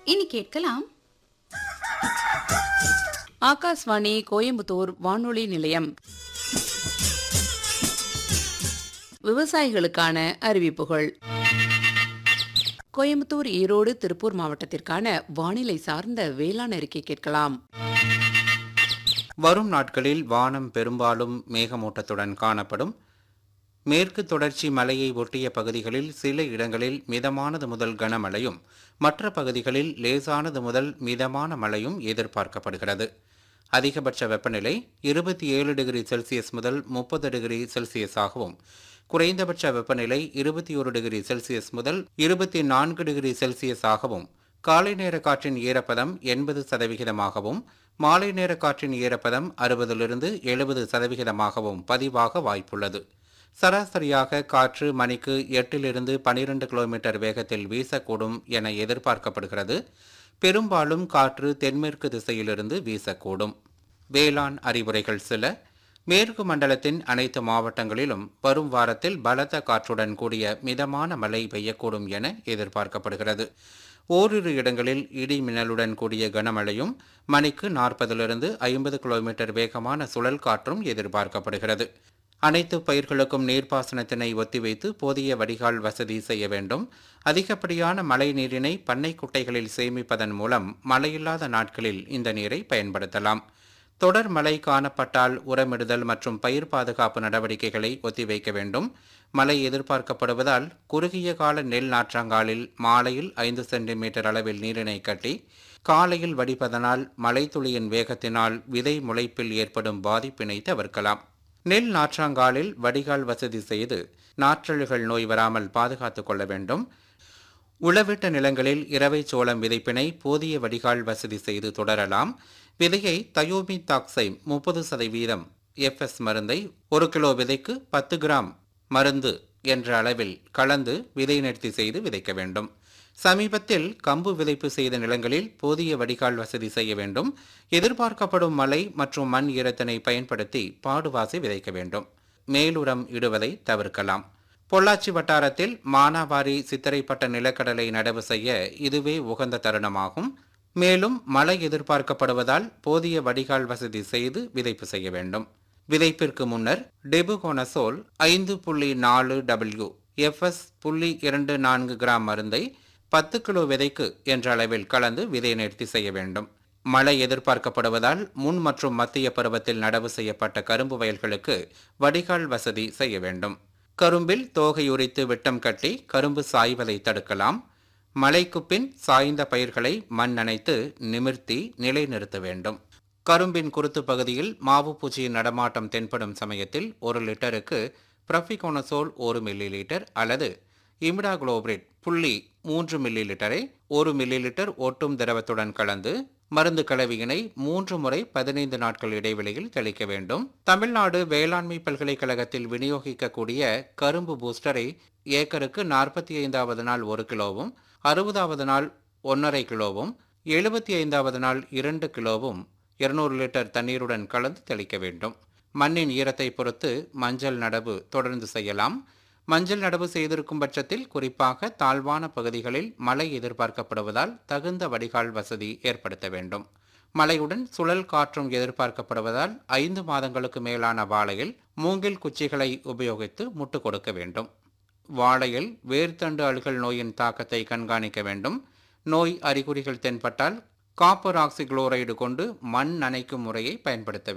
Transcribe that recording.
இனி கேட்கலாம் ஆகாஷ்வாணி கோயம்புத்தூர் வானொலி நிலையம் விவசாயிகளுக்கான அறிவிப்புகள் கோயம்புத்தூர் ஈரோடு திருப்பூர் மாவட்டத்திற்கான வானிலை சார்ந்த வேளாண் அறிக்கை கேட்கலாம் வரும் நாட்களில் வானம் பெரும்பாலும் மேகமூட்டத்துடன் காணப்படும் மேற்கு தொடர்ச்சி மலையை ஒட்டிய பகுதிகளில் சில இடங்களில் மிதமானது முதல் கனமழையும் மற்ற பகுதிகளில் லேசானது முதல் மிதமான மழையும் எதிர்பார்க்கப்படுகிறது அதிகபட்ச வெப்பநிலை இருபத்தி ஏழு டிகிரி செல்சியஸ் முதல் முப்பது டிகிரி செல்சியஸாகவும் குறைந்தபட்ச வெப்பநிலை இருபத்தி ஒரு டிகிரி செல்சியஸ் முதல் இருபத்தி நான்கு டிகிரி செல்சியஸாகவும் காலை நேர காற்றின் ஈரப்பதம் எண்பது சதவிகிதமாகவும் மாலை நேர காற்றின் ஈரப்பதம் அறுபதிலிருந்து எழுபது சதவிகிதமாகவும் பதிவாக வாய்ப்புள்ளது சராசரியாக காற்று மணிக்கு எட்டிலிருந்து பனிரெண்டு கிலோமீட்டர் வேகத்தில் வீசக்கூடும் என எதிர்பார்க்கப்படுகிறது பெரும்பாலும் காற்று தென்மேற்கு திசையிலிருந்து வீசக்கூடும் வேளாண் அறிவுரைகள் சில மேற்கு மண்டலத்தின் அனைத்து மாவட்டங்களிலும் வரும் வாரத்தில் பலத்த காற்றுடன் கூடிய மிதமான மழை பெய்யக்கூடும் என எதிர்பார்க்கப்படுகிறது ஓரிரு இடங்களில் இடி மின்னலுடன் கூடிய கனமழையும் மணிக்கு நாற்பதிலிருந்து ஐம்பது கிலோமீட்டர் வேகமான சுழல் காற்றும் எதிர்பார்க்கப்படுகிறது அனைத்து பயிர்களுக்கும் நீர்ப்பாசனத்தினை ஒத்திவைத்து போதிய வடிகால் வசதி செய்ய வேண்டும் அதிகப்படியான மழை நீரினை பண்ணை குட்டைகளில் சேமிப்பதன் மூலம் மழையில்லாத நாட்களில் இந்த நீரை பயன்படுத்தலாம் தொடர் மழை காணப்பட்டால் உரமிடுதல் மற்றும் பயிர் பாதுகாப்பு நடவடிக்கைகளை ஒத்திவைக்க வேண்டும் மழை எதிர்பார்க்கப்படுவதால் குறுகிய கால நெல் நாற்றாங்காலில் மாலையில் ஐந்து சென்டிமீட்டர் அளவில் நீரினை கட்டி காலையில் வடிப்பதனால் மழைத்துளியின் வேகத்தினால் விதை முளைப்பில் ஏற்படும் பாதிப்பினை தவிர்க்கலாம் நெல் நாற்றாங்காலில் வடிகால் வசதி செய்து நாற்றழுகள் நோய் வராமல் பாதுகாத்துக் கொள்ள வேண்டும் உளவிட்ட நிலங்களில் இரவை சோளம் விதைப்பினை போதிய வடிகால் வசதி செய்து தொடரலாம் விதையை தயோமி தாக்சை முப்பது சதவீதம் எஃப்எஸ் மருந்தை ஒரு கிலோ விதைக்கு பத்து கிராம் மருந்து என்ற அளவில் கலந்து விதை நிறுத்தி செய்து விதைக்க வேண்டும் சமீபத்தில் கம்பு விதைப்பு செய்த நிலங்களில் போதிய வடிகால் வசதி செய்ய வேண்டும் எதிர்பார்க்கப்படும் மழை மற்றும் மண் ஈரத்தினை பயன்படுத்தி பாடுவாசி விதைக்க வேண்டும் மேலுரம் இடுவதை தவிர்க்கலாம் பொள்ளாச்சி வட்டாரத்தில் மானாவாரி சித்திரைப்பட்ட நிலக்கடலை நடவு செய்ய இதுவே உகந்த தருணமாகும் மேலும் மழை எதிர்பார்க்கப்படுவதால் போதிய வடிகால் வசதி செய்து விதைப்பு செய்ய வேண்டும் விதைப்பிற்கு முன்னர் டெபுகோனசோல் ஐந்து புள்ளி நாலு டபிள்யூ எஃப்எஸ் புள்ளி இரண்டு நான்கு கிராம் மருந்தை பத்து கிலோ விதைக்கு என்ற அளவில் கலந்து விதை நிறுத்தி செய்ய வேண்டும் மழை எதிர்பார்க்கப்படுவதால் முன் மற்றும் மத்திய பருவத்தில் நடவு செய்யப்பட்ட கரும்பு வயல்களுக்கு வடிகால் வசதி செய்ய வேண்டும் கரும்பில் தோகை உரித்து விட்டம் கட்டி கரும்பு சாய்வதை தடுக்கலாம் மழைக்கு பின் சாய்ந்த பயிர்களை மண் நனைத்து நிமிர்த்தி நிலைநிறுத்த வேண்டும் கரும்பின் குருத்து பகுதியில் மாவு பூச்சியின் நடமாட்டம் தென்படும் சமயத்தில் ஒரு லிட்டருக்கு பிரஃபிகோனசோல் ஒரு மில்லி லிட்டர் அல்லது இமிடாகுளோபிரேட் புள்ளி மூன்று மில்லி லிட்டரை ஒரு மில்லி லிட்டர் ஒட்டும் திரவத்துடன் கலந்து மருந்து கலவையினை மூன்று முறை பதினைந்து நாட்கள் இடைவெளியில் தெளிக்க வேண்டும் தமிழ்நாடு வேளாண்மை பல்கலைக்கழகத்தில் விநியோகிக்கக்கூடிய கரும்பு பூஸ்டரை ஏக்கருக்கு நாற்பத்தி ஐந்தாவது நாள் ஒரு கிலோவும் அறுபதாவது நாள் ஒன்றரை கிலோவும் எழுபத்தி ஐந்தாவது நாள் இரண்டு கிலோவும் இருநூறு லிட்டர் தண்ணீருடன் கலந்து தெளிக்க வேண்டும் மண்ணின் ஈரத்தை பொறுத்து மஞ்சள் நடவு தொடர்ந்து செய்யலாம் மஞ்சள் நடவு செய்திருக்கும் பட்சத்தில் குறிப்பாக தாழ்வான பகுதிகளில் மழை எதிர்பார்க்கப்படுவதால் தகுந்த வடிகால் வசதி ஏற்படுத்த வேண்டும் மழையுடன் சுழல் காற்றும் எதிர்பார்க்கப்படுவதால் ஐந்து மாதங்களுக்கு மேலான வாழையில் மூங்கில் குச்சிகளை உபயோகித்து முட்டு கொடுக்க வேண்டும் வாழையில் வேர்த்தண்டு அழுகல் நோயின் தாக்கத்தை கண்காணிக்க வேண்டும் நோய் அறிகுறிகள் தென்பட்டால் காப்பர் ஆக்சிகுளோரைடு கொண்டு மண் நனைக்கும் முறையை பயன்படுத்த